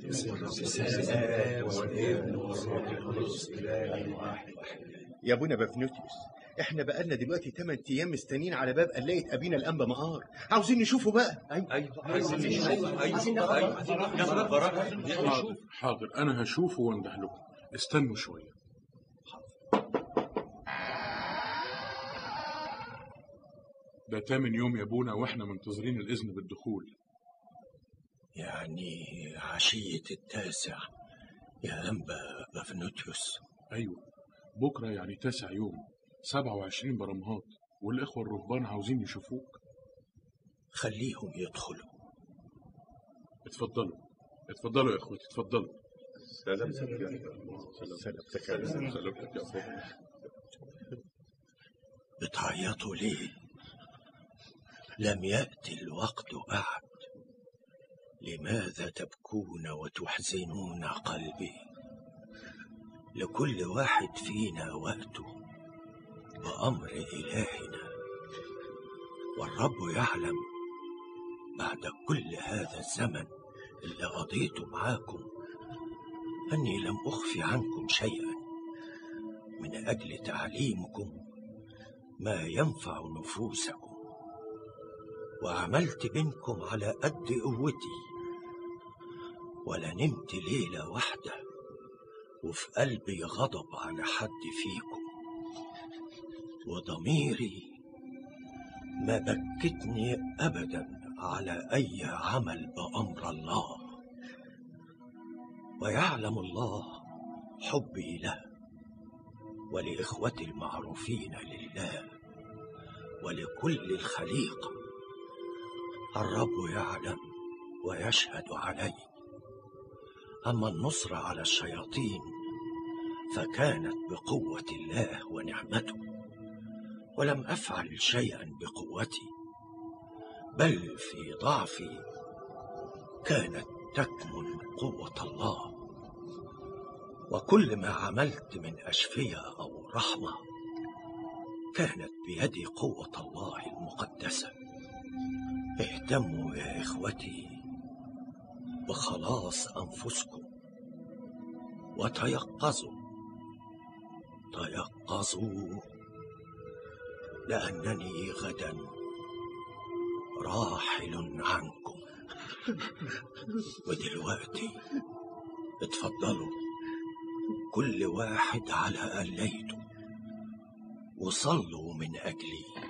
يا ابونا بافنوتيوس احنا بقالنا دلوقتي 8 ايام مستنيين على باب قلايه ابينا الانبا مقار عاوزين نشوفه بقى ايوه عايزين نشوف ايوه حاضر حاضر انا هشوفه وانده لكم استنوا شويه ده تامن يوم يا ابونا واحنا منتظرين الاذن بالدخول يعني عشية التاسع يا أنبا بافنوتيوس ايوه بكره يعني تاسع يوم 27 برمهات والاخوه الرهبان عاوزين يشوفوك خليهم يدخلوا اتفضلوا اتفضلوا يا اخوتي اتفضلوا سلامتك يا سلامتك يا سلامتك يا اخويا بتعيطوا ليه لم يأتي الوقت بعد لماذا تبكون وتحزنون قلبي لكل واحد فينا وقته وأمر إلهنا والرب يعلم بعد كل هذا الزمن اللي قضيته معاكم أني لم أخفي عنكم شيئا من أجل تعليمكم ما ينفع نفوسكم وعملت بينكم على قد قوتي ولا نمت ليلة واحدة وفي قلبي غضب على حد فيكم وضميري ما بكتني أبدا على أي عمل بأمر الله ويعلم الله حبي له ولإخوتي المعروفين لله ولكل الخليقة الرب يعلم ويشهد علي أما النصرة على الشياطين فكانت بقوة الله ونعمته ولم أفعل شيئا بقوتي بل في ضعفي كانت تكمن قوة الله وكل ما عملت من أشفية أو رحمة كانت بيد قوة الله المقدسة اهتموا يا إخوتي بخلاص أنفسكم وتيقظوا تيقظوا لأنني غدا راحل عنكم ودلوقتي اتفضلوا كل واحد على قليته وصلوا من أجلي